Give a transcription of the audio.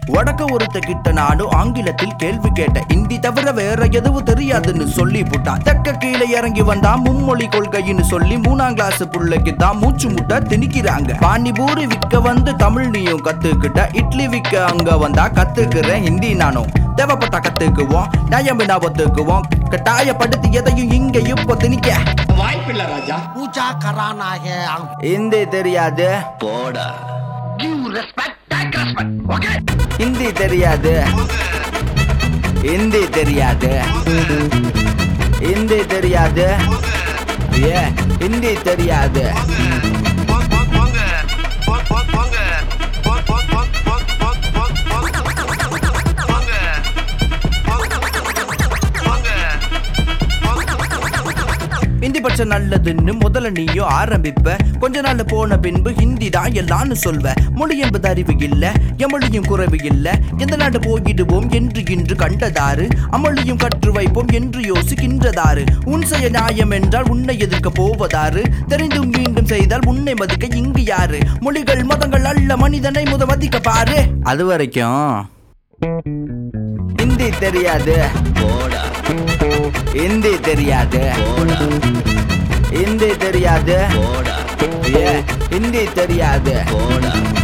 வடக்க ஒருத்த கிட்ட நானும் ஆங்கிலத்தில் கேள்வி கேட்டேன் இந்தி தவிர வேற எதுவும் தெரியாதுன்னு சொல்லி புட்டா தெக்க கீழே இறங்கி வந்தா மும்மொழி கொள்கைன்னு சொல்லி மூணாம் கிளாஸ் புள்ளைக்கு தான் மூச்சு முட்டை திணிக்கிறாங்க பானிபூரி விற்க வந்து தமிழ் நீயும் கத்துக்கிட்ட இட்லி விற்க அங்க வந்தா கத்துக்கிறேன் ஹிந்தி நானும் தேவைப்பட்டா கத்துக்குவோம் நியாயமினா ஒத்துக்குவோம் கட்டாயப்படுத்தி எதையும் இங்க இப்போ திணிக்க வாய்ப்பில்லை ராஜா पूजा कराना है ஹிந்தி தெரியாது போடா ஹிந்தி தெரியாது ஹிந்தி தெரியாது ஹிந்தி தெரியாது ஏ ஹிந்தி தெரியாது ஹிந்தி பட்ச நல்லதுன்னு முதல்ல நீயும் ஆரம்பிப்ப கொஞ்ச நாள் போன பின்பு ஹிந்தி தான் எல்லாம்னு சொல்வ மொழி என்பது அறிவு இல்ல எமொழியும் குறைவு இல்ல எந்த நாடு போயிடுவோம் என்று இன்று கண்டதாறு அமளியும் கற்று வைப்போம் என்று யோசிக்கின்றதாறு உன் செய்ய நியாயம் என்றால் உன்னை எதிர்க்க போவதாறு தெரிந்தும் மீண்டும் செய்தால் உன்னை மதிக்க இங்கு யாரு மொழிகள் மதங்கள் அல்ல மனிதனை முத மதிக்க பாரு அது வரைக்கும் ஹிந்தி தெரியாது போடா ஹிந்தி தெரியாது போடா ஹிந்தி தெரியாது போடா ஏ ஹிந்தி தெரியாது போடா